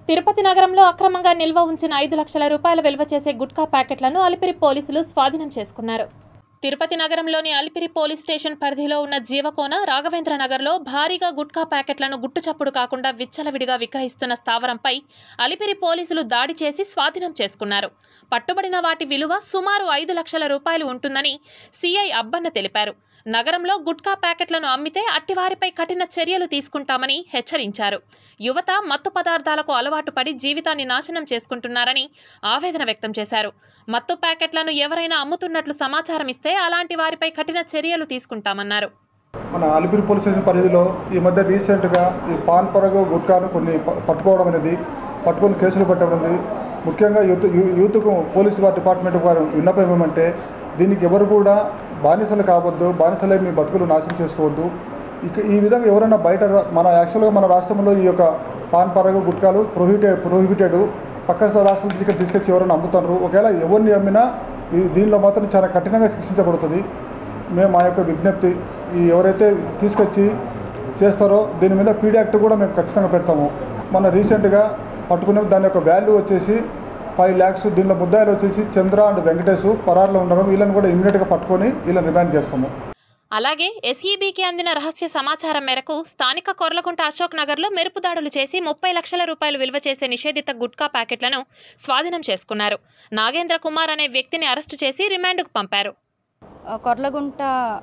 తిరుపతి నగరంలో అక్రమంగా నిల్వ ఉంచిన ఐదు లక్షల రూపాయల విలువ చేసే గుట్కా ప్యాకెట్లను అలిపిరి పోలీసులు స్వాధీనం చేసుకున్నారు తిరుపతి నగరంలోని అలిపిరి పోలీస్ స్టేషన్ పరిధిలో ఉన్న జీవకోన రాఘవేంద్ర నగర్లో భారీగా గుట్కా ప్యాకెట్లను గుట్టుచప్పుడు కాకుండా విచ్చలవిడిగా విక్రయిస్తున్న స్థావరంపై అలిపిరి పోలీసులు దాడి చేసి స్వాధీనం చేసుకున్నారు పట్టుబడిన వాటి విలువ సుమారు ఐదు లక్షల రూపాయలు ఉంటుందని సిఐ అబ్బన్న తెలిపారు నగరంలో గుట్కా ప్యాకెట్లను అమ్మితే అట్టివారిపై కఠిన చర్యలు తీసుకుంటామని హెచ్చరించారు యువత మత్తు పదార్థాలకు అలవాటు పడి జీవితాన్ని నాశనం చేసుకుంటున్నారని ఆవేదన వ్యక్తం చేశారు మత్తు ప్యాకెట్లను ఎవరైనా అమ్ముతున్నట్లు సమాచారం ఇస్తే అలాంటి వారిపై కఠిన చర్యలు తీసుకుంటామన్నారు మన అలిపిరి పోలీస్ స్టేషన్ పరిధిలో ఈ మధ్య రీసెంట్గా ఈ పాన్ పరగు గుట్కాను కొన్ని ప- పట్టుకోవడం అనేది పట్టుకొని కేసులు పెట్టడం అనేది ముఖ్యంగా యూత్ యూ- యూత్కు పోలీసు వారి డిపార్ట్మెంట్ వారు విన్నపం ఏమంటే దీనికి ఎవరు కూడా బానిసలు కావద్దు బానిసలే మీ బతుకులు నాశనం చేసుకోవద్దు ఇక ఈ విధంగా ఎవరైనా బయట రా- మన యాక్చువల్గా మన రాష్ట్రంలో ఈ యొక్క పాన్ పరగు గుట్కాలు ప్రొహిబిటెడ్ ప్రొహిబిటెడ్ పక్క రాష్ట్రాల నుంచి ఇక్కడ తీసుకొచ్చి ఎవరైనా అమ్ముతారు ఒకవేళ ఎవరిని అమ్మినా ఈ దీనిలో మాత్రం చాలా కఠినంగా శిక్షించబడుతుంది మేము మా యొక్క విజ్ఞప్తి ఈ ఎవరైతే తీసుకొచ్చి చేస్తారో దీని మీద పీడీ యాక్ట్ కూడా మేము ఖచ్చితంగా పెడతాము మొన్న రీసెంట్గా పట్టుకునే దాని యొక్క వాల్యూ వచ్చేసి ఫైవ్ ల్యాక్స్ దీనిలో ముద్దాయిలు వచ్చేసి చంద్ర అండ్ వెంకటేష్ పరారులో ఉండడం వీళ్ళని కూడా ఇమ్మీడియట్గా పట్టుకొని వీళ్ళని రిమాండ్ చేస్తాము అలాగే ఎస్ఈబీకి అందిన రహస్య సమాచారం మేరకు స్థానిక కొర్లకుంట అశోక్ నగర్లో మెరుపు దాడులు చేసి ముప్పై లక్షల రూపాయలు విలువ చేసే నిషేధిత గుట్కా ప్యాకెట్లను స్వాధీనం చేసుకున్నారు నాగేంద్ర కుమార్ అనే వ్యక్తిని అరెస్టు చేసి రిమాండ్కు పంపారు ఆ, కొర్లగుంట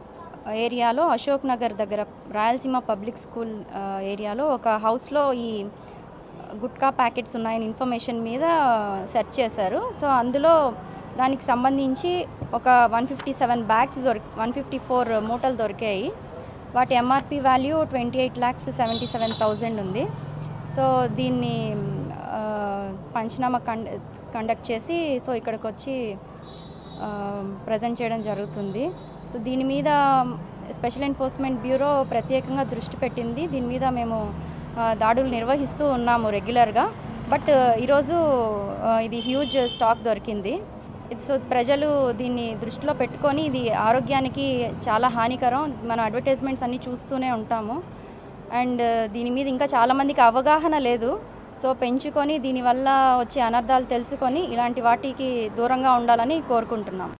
ఏరియాలో అశోక్ నగర్ దగ్గర రాయలసీమ పబ్లిక్ స్కూల్ ఆ, ఏరియాలో ఒక హౌస్లో ఈ గుట్కా ప్యాకెట్స్ ఉన్నాయని ఇన్ఫర్మేషన్ మీద సెర్చ్ చేశారు సో అందులో దానికి సంబంధించి ఒక వన్ ఫిఫ్టీ సెవెన్ బ్యాగ్స్ దొరికి వన్ ఫిఫ్టీ ఫోర్ మూటలు దొరికాయి వాటి MRP value twenty eight lakhs seventy seven thousand ఉంది సో దీన్ని ఆ, పంచనామా కండ కండక్ట్ చేసి సో ఇక్కడికి వచ్చి ప్రజెంట్ చేయడం జరుగుతుంది సో దీని మీద స్పెషల్ ఎన్ఫోర్స్మెంట్ బ్యూరో ప్రత్యేకంగా దృష్టి పెట్టింది దీని మీద మేము ఆ, దాడులు నిర్వహిస్తూ ఉన్నాము రెగ్యులర్గా బట్ ఈరోజు ఆ, ఇది హ్యూజ్ స్టాక్ దొరికింది ఇది సో ప్రజలు దీన్ని దృష్టిలో పెట్టుకొని ఇది ఆరోగ్యానికి చాలా హానికరం మనం అడ్వర్టైజ్మెంట్స్ అన్నీ చూస్తూనే ఉంటాము అండ్ దీని మీద ఇంకా చాలామందికి అవగాహన లేదు సో పెంచుకొని దీనివల్ల వచ్చే అనర్థాలు తెలుసుకొని ఇలాంటి వాటికి దూరంగా ఉండాలని కోరుకుంటున్నాం